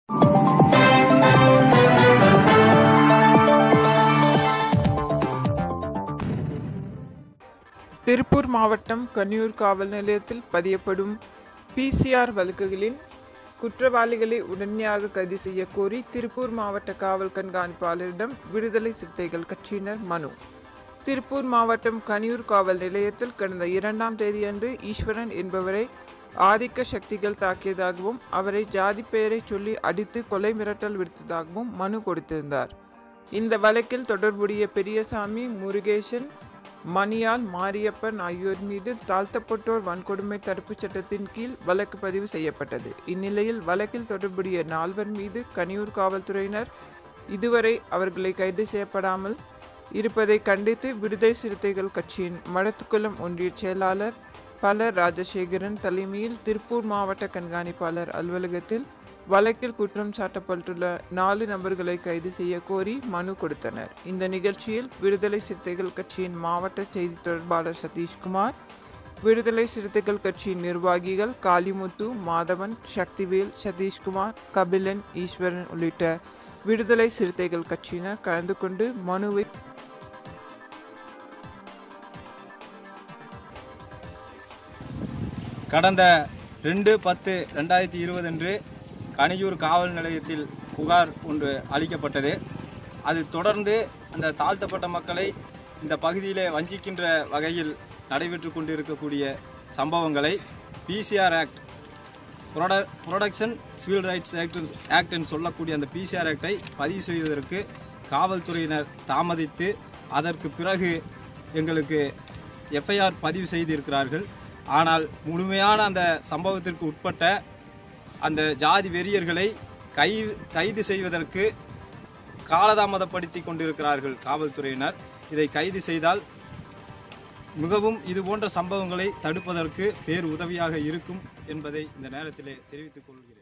திருப்பூர் மாவட்டம் கன்னியூர் காவல் நிலையத்தில் பதியப்படும் பிசிஆர் வழக்குகளின் குற்றவாளிகளை உடனடியாக கைது செய்ய கோரி திருப்பூர் மாவட்ட காவல் கண்காணிப்பாளரிடம் விடுதலை சிறுத்தைகள் கட்சியினர் மனு திருப்பூர் மாவட்டம் கனியூர் காவல் நிலையத்தில் கடந்த இரண்டாம் தேதியன்று ஈஸ்வரன் என்பவரை ஆதிக்க சக்திகள் தாக்கியதாகவும் அவரை ஜாதி பெயரை சொல்லி அடித்து கொலை மிரட்டல் விடுத்ததாகவும் மனு கொடுத்திருந்தார் இந்த வழக்கில் தொடர்புடைய பெரியசாமி முருகேசன் மணியால் மாரியப்பன் ஆகியோர் மீது தாழ்த்தப்பட்டோர் வன்கொடுமை தடுப்புச் சட்டத்தின் கீழ் வழக்கு பதிவு செய்யப்பட்டது இந்நிலையில் வழக்கில் தொடர்புடைய நால்வர் மீது கனியூர் காவல்துறையினர் இதுவரை அவர்களை கைது செய்யப்படாமல் இருப்பதை கண்டித்து விடுதலை சிறுத்தைகள் கட்சியின் மடத்துக்குளம் ஒன்றிய செயலாளர் பல ராஜசேகரன் தலைமையில் திருப்பூர் மாவட்ட கண்காணிப்பாளர் அலுவலகத்தில் வழக்கில் குற்றம் சாட்டப்பட்டுள்ள நாலு நபர்களை கைது செய்ய கோரி மனு கொடுத்தனர் இந்த நிகழ்ச்சியில் விடுதலை சிறுத்தைகள் கட்சியின் மாவட்ட செய்தி தொடர்பாளர் சதீஷ்குமார் விடுதலை சிறுத்தைகள் கட்சியின் நிர்வாகிகள் காளிமுத்து மாதவன் சக்திவேல் சதீஷ்குமார் கபிலன் ஈஸ்வரன் உள்ளிட்ட விடுதலை சிறுத்தைகள் கட்சியினர் கலந்து கொண்டு மனுவை கடந்த ரெண்டு பத்து ரெண்டாயிரத்தி இருபது அன்று கனியூர் காவல் நிலையத்தில் புகார் ஒன்று அளிக்கப்பட்டது அது தொடர்ந்து அந்த தாழ்த்தப்பட்ட மக்களை இந்த பகுதியிலே வஞ்சிக்கின்ற வகையில் நடைபெற்று கொண்டிருக்கக்கூடிய சம்பவங்களை PCR act prot protection civil rights act ஆக்ட்னு சொல்லக்கூடிய அந்த பிசிஆர் ஆக்டை பதிவு செய்வதற்கு காவல்துறையினர் தாமதித்து அதற்கு பிறகு எங்களுக்கு எஃப்ஐஆர் பதிவு செய்திருக்கிறார்கள் ஆனால் முழுமையான அந்த சம்பவத்திற்கு உட்பட்ட அந்த ஜாதி வெறியர்களை கை கைது செய்வதற்கு காலதாமதப்படுத்தி கொண்டிருக்கிறார்கள் காவல்துறையினர் இதை கைது செய்தால் மிகவும் இது போன்ற சம்பவங்களை தடுப்பதற்கு பேர் உதவியாக இருக்கும் என்பதை இந்த நேரத்திலே தெரிவித்துக் கொள்கிறேன்